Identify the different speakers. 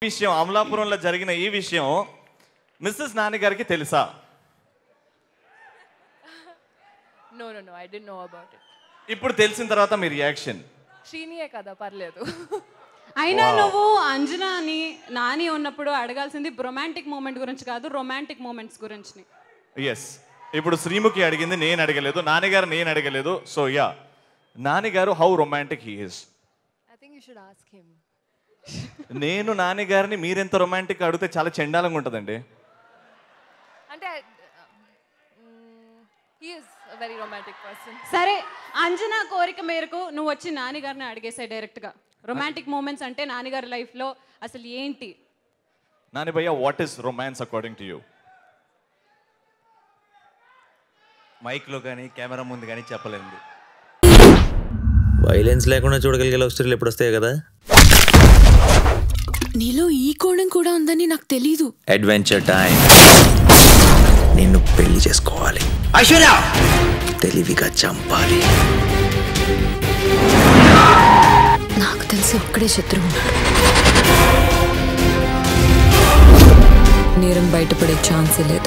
Speaker 1: విషయం అమలాపురంలో జరిగిన ఈ విషయం మిస్సెస్ నాని గారికి తెలుసా
Speaker 2: no no no I didn't know about it
Speaker 1: ఇప్పుడు తెలిసిన తర్వాత మీ రియాక్షన్
Speaker 2: శ్రీనియే కదా పర్లేదు
Speaker 3: అయినా నువ్వు అంజనాని నాని ఉన్నప్పుడు అడగాల్సింది రొమాంటిక్ మూమెంట్ గురించి కాదు రొమాంటిక్ మూమెంట్స్ గురించి
Speaker 1: ఎస్ ఇప్పుడు శ్రీముఖి అడిగింది నేను అడగలేదు నాన్నగారు నేను అడగలేదు సో యా నాన్నగారు how romantic he is
Speaker 2: I think you should ask him
Speaker 1: నేను నాన్నగారిని మీరెంత రొమాంటిక్ అడిగితే చాలా చెండాలంగా ఉంటుందండి
Speaker 2: అంటే హీఈస్ వెరీ రొమాంటిక్ పర్సన్
Speaker 3: సరే అంజనా కోరిక మేరకు నువ్వు వచ్చి నాన్నగారిని అడిగేసే డైరెక్ట్గా రొమాంటిక్ మూమెంట్స్ అంటే నాన్నగారి లైఫ్లో అసలు ఏంటి
Speaker 1: నాని భయ్య what is romance according to you
Speaker 4: మైక్లో కానీ కెమెరా ముందు కానీ చెప్పలేంది
Speaker 5: వైలెన్స్ లేకుండా చూడగలిగే లవ్ స్టోరీలు ఎప్పుడు వస్తాయి కదా
Speaker 6: నీలో ఈ కోణం కూడా ఉందని నాకు తెలీదు
Speaker 5: అడ్వెంచర్ టైం నిన్ను పెళ్లి చేసుకోవాలి
Speaker 4: ఐశ్వర్య
Speaker 5: తెలివిగా చంపాలి
Speaker 6: నాకు తెలిసి ఒక్కడే శత్రువు ఉన్నాడు నేరం బయటపడే ఛాన్సే లేదు